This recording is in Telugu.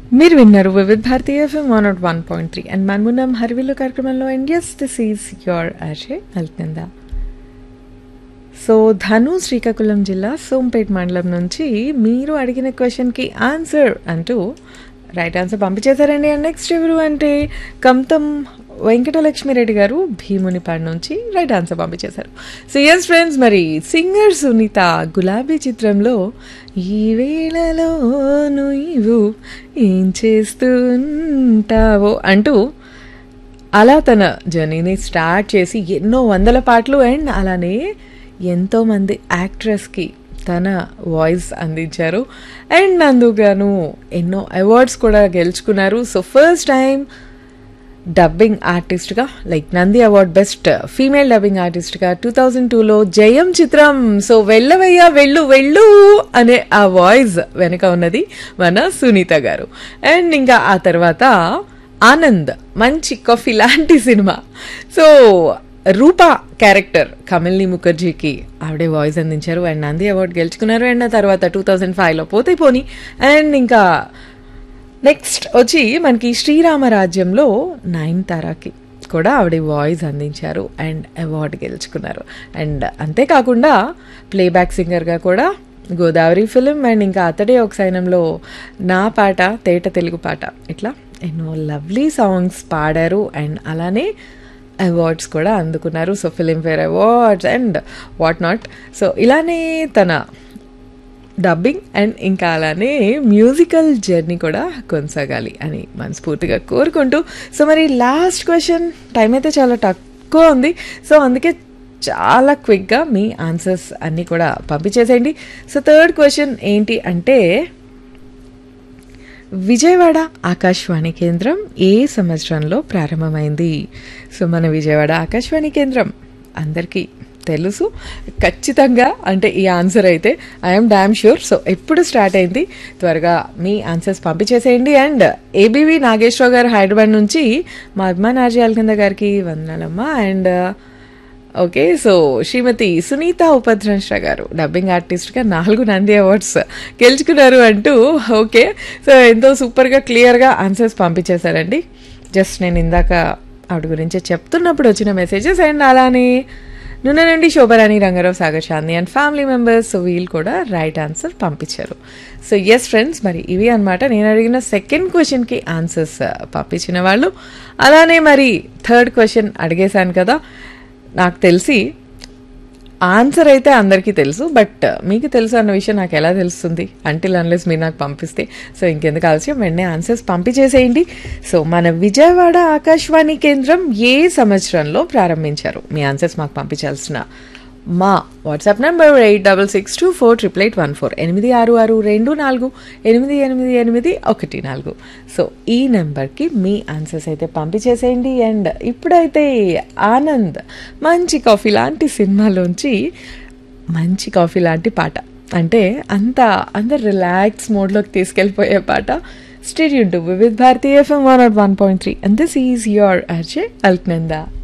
మీరు విన్నారు Vividh Bharatiya FM one nought one point three and మనమున్నాం హరివిల్లు కార్యక్రమంలో and yes this is your RJ Alaknanda so Dhanu Srikakulam జిల్లా సోంపేట్ మండలం నుంచి మీరు అడిగిన క్వశ్చన్కి ఆన్సర్ అంటూ రైట్ ఆన్సర్ పంపించేశారండి అండ్ నెక్స్ట్ ఎవరు అంటే కంతం వెంకటలక్ష్మిరెడ్డి గారు భీమునిపాడు నుంచి రైట్ ఆన్సర్ పంపించేశారు సో ఎస్ ఫ్రెండ్స్ మరి సింగర్ సునీత గులాబీ చిత్రంలో ఈ వేళలో నువ్వు ఏం చేస్తుంటావో అంటూ అలా తన జర్నీని స్టార్ట్ చేసి ఎన్నో వందల పాటలు అండ్ అలానే ఎంతోమంది యాక్ట్రెస్కి తన వాయిస్ అందించారు అండ్ అందుకుగాను ఎన్నో అవార్డ్స్ కూడా గెలుచుకున్నారు సో ఫస్ట్ టైం డబ్బింగ్ ఆర్టిస్ట్గా like Nandi award best female dubbing ఆర్టిస్ట్గా టూ థౌజండ్ టూలో జయం చిత్రం సో వెళ్ళవయ్యా వెళ్ళు వెళ్ళు అనే ఆ వాయిస్ వెనక ఉన్నది మన సునీత గారు అండ్ ఇంకా ఆ తర్వాత ఆనంద్ మంచి కాఫీ లాంటి సినిమా సో రూపా క్యారెక్టర్ కమల్ని ముఖర్జీకి ఆవిడే వాయిస్ అందించారు అండ్ నంది అవార్డు గెలుచుకున్నారు అండ్ ఆ తర్వాత టూ థౌజండ్ ఫైవ్లో పోతే పోని అండ్ ఇంకా నెక్స్ట్ వచ్చి మనకి శ్రీరామరాజ్యంలో నైన్ తారాకి కూడా ఆవిడ వాయిస్ అందించారు అండ్ అవార్డు గెలుచుకున్నారు అండ్ అంతేకాకుండా ప్లేబ్యాక్ సింగర్గా కూడా గోదావరి ఫిలిం అండ్ ఇంకా అతడే ఒక సైనంలో నా పాట తేట తెలుగు పాట ఇట్లా ఎన్నో లవ్లీ సాంగ్స్ పాడారు అండ్ అలానే అవార్డ్స్ కూడా అందుకున్నారు so filmfare awards and what not so ఇలానే తన డబ్బింగ్ అండ్ ఇంకా అలానే మ్యూజికల్ జర్నీ కూడా కొనసాగాలి అని మనస్ఫూర్తిగా కోరుకుంటూ సో మరి లాస్ట్ క్వశ్చన్ టైం అయితే చాలా తక్కువ ఉంది సో అందుకే చాలా క్విక్గా మీ ఆన్సర్స్ అన్నీ కూడా పంపించేసేయండి సో థర్డ్ క్వశ్చన్ ఏంటి అంటే విజయవాడ ఆకాశవాణి కేంద్రం ఏ సంవత్సరంలో ప్రారంభమైంది సో మన విజయవాడ ఆకాశవాణి కేంద్రం అందరికీ తెలుసు ఖచ్చితంగా అంటే ఈ ఆన్సర్ అయితే ఐఎమ్ డామ్ ష్యూర్ సో ఎప్పుడు స్టార్ట్ అయింది త్వరగా మీ ఆన్సర్స్ పంపించేసేయండి అండ్ ఏబీవీ నాగేశ్వరరావు గారు హైదరాబాద్ నుంచి మా అభిమాన్ కింద గారికి వందనాలమ్మ and okay so Shrimati Sunitha Upadrashta గారు డబ్బింగ్ ఆర్టిస్ట్గా నాలుగు నంది అవార్డ్స్ గెలుచుకున్నారు అంటూ ఓకే సో ఎంతో సూపర్గా క్లియర్గా ఆన్సర్స్ పంపించేశారండి జస్ట్ నేను ఇందాక ఆవిడ గురించి చెప్తున్నప్పుడు వచ్చిన మెసేజెస్ అండ్ అలానే నూనె నుండి Shobharani Rangarao Sagar Chandi and family members so వీళ్ళు కూడా రైట్ ఆన్సర్ పంపించారు సో ఎస్ ఫ్రెండ్స్ మరి ఇవి అనమాట నేను అడిగిన సెకండ్ క్వశ్చన్కి ఆన్సర్స్ పంపించిన వాళ్ళు అలానే మరి థర్డ్ క్వశ్చన్ అడిగేశాను కదా నాకు తెలిసి ఆన్సర్ అయితే అందరికీ తెలుసు బట్ మీకు తెలుసు అన్న విషయం నాకు ఎలా తెలుస్తుంది అంటిల్ అన్లెస్ మీరు నాకు పంపిస్తే సో ఇంకెందుకు ఆలస్యం వెంటనే ఆన్సర్స్ పంపించేసేయండి సో మన విజయవాడ ఆకాశవాణి కేంద్రం ఏ సంవత్సరంలో ప్రారంభించారు మీ ఆన్సర్స్ మాకు పంపించాల్సిన మా WhatsApp number eight double six two four triple eight one four ఎనిమిది ఆరు ఆరు రెండు నాలుగు ఎనిమిది ఎనిమిది ఎనిమిది ఒకటి నాలుగు సో ఈ నెంబర్కి మీ ఆన్సర్స్ అయితే పంపించేసేయండి అండ్ ఇప్పుడైతే ఆనంద్ మంచి కాఫీ లాంటి సినిమాలోంచి మంచి కాఫీ లాంటి పాట అంటే అంత అందరు రిలాక్స్ మోడ్లోకి తీసుకెళ్ళిపోయే పాట stay tuned to with Bharatiya FM one nought one point three and this is your RJ Alaknanda